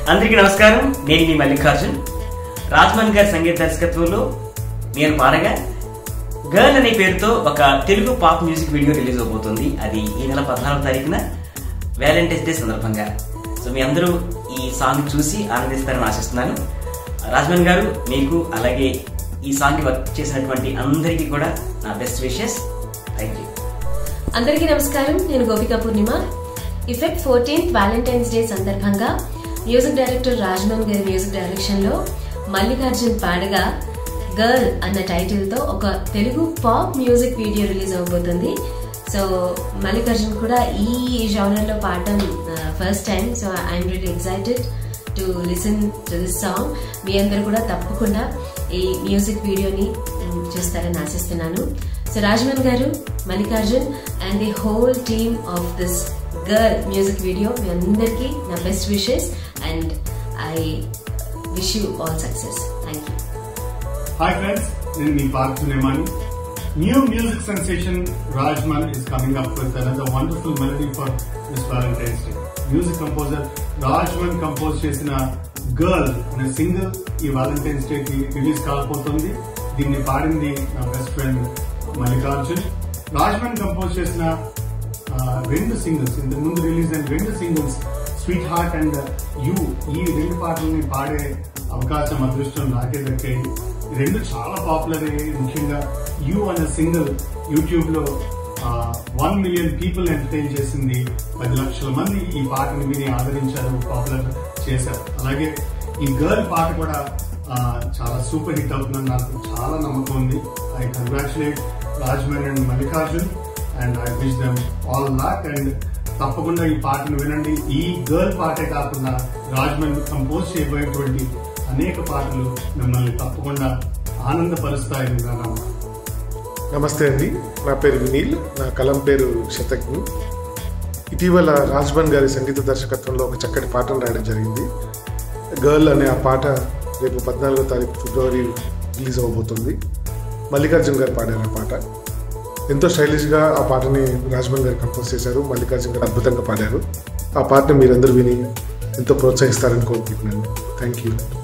అందరికీ నమస్కారం నేను మీ మల్లికార్జున్ రాజ్మన్ గారి సంగీత దర్శకత్వంలో నేను పాడగా గర్ల్ అనే పేరుతో ఒక Telugu pop music video release అవబోతుంది అది ఈ నెల పద్నాలుగు తారీఖున వ్యాలంటైన్స్ డే సందర్భంగా సో మీ అందరూ ఈ సాంగ్ చూసి ఆనందిస్తారని ఆశిస్తున్నాను రాజ్మన్ గారు మీకు అలాగే ఈ సాంగ్ వర్క్ చేసినటువంటి అందరికీ కూడా నా బెస్ట్ విషెస్ థ్యాంక్ యూ అందరికీ నమస్కారం నేను Gopika Purnima effect fourteenth Valentine's Day సందర్భంగా మ్యూజిక్ డైరెక్టర్ రాజమోహన్ గారి మ్యూజిక్ డైరెక్షన్ లో మల్లికార్జున్ పాడగా గర్ల్ అన్న టైటిల్ తో ఒక Telugu pop music video release అవబోతుంది సో మల్లికార్జున్ కూడా ఈ genre లో పాడడం first time so I'm really excited to listen to this song మీ అందరు కూడా తప్పకుండా ఈ మ్యూజిక్ వీడియోని మ్, చూస్తారని ఆశిస్తున్నాను సో రాజమన్ గారు Mallikarjun and the whole team of this girl music video మీ అందరికీ నా best wishes and I wish you all success thank you hi friends నేను మీ Parthu Nemani new music sensation Rajman is coming up with another wonderful melody for this Valentine's Day music composer Rajman compose చేసిన girl అనే single ఈ Valentine's Day కి release కాకపోతుంది దీన్ని పాడింది నా best friend Mallikarjun Rajman compose చేసిన ఆ, రెండు సింగిల్స్ ఇంతకు ముందు రిలీజ్ అయిన రెండు singles sweet heart and you ఈ రెండు పాటల్ని పాడే అవకాశం అదృష్టం నాకే దక్కాయి ఈ రెండు చాలా పాపులర్ అయ్యాయి ముఖ్యంగా యూ అనే సింగిల్ యూట్యూబ్ లో వన్ మిలియన్ పీపుల్ ఎంటర్టైన్ చేసింది పది లక్షల మంది ఈ పాటను విని ఆదరించారు పాపులర్ చేశారు అలాగే ఈ గర్ల్ పాట కూడా ఆ, చాలా సూపర్ హిట్ అవుతుందని నాకు చాలా నమ్మకం ఉంది I congratulate Rajman and Mallikarjun and I wish them all luck and తప్పకుండా ఈ పాటను వినండి ఈ గర్ల్ పాటే కాకుండా రాజ్మన్ కంపోజ్ చేయబోయేటువంటి అనేక పాటలు మిమ్మల్ని తప్పకుండా ఆనందపరుస్తాయని నా నమ్మకం నమస్తే అండి నా పేరు వినీల్ నా కలం పేరు శతజ్ఞి ఇటీవల రాజ్బన్ గారి సంగీత దర్శకత్వంలో ఒక చక్కటి పాటను రాయడం జరిగింది గర్ల్ అనే ఆ పాట రేపు పద్నాలుగో తారీఖు ఫిబ్రవరి రిలీజ్ అవ్వబోతుంది మల్లికార్జున్ గారు పాడారు ఆ పాట ఎంతో స్టైలిష్గా ఆ పాటని రాజ్బన్ గారు కంపోజ్ చేశారు మల్లికార్జున్ గారు అద్భుతంగా పాడారు ఆ పాటని మీరందరూ విని ఎంతో ప్రోత్సహిస్తారని కోరుకుంటున్నాను థ్యాంక్ యూ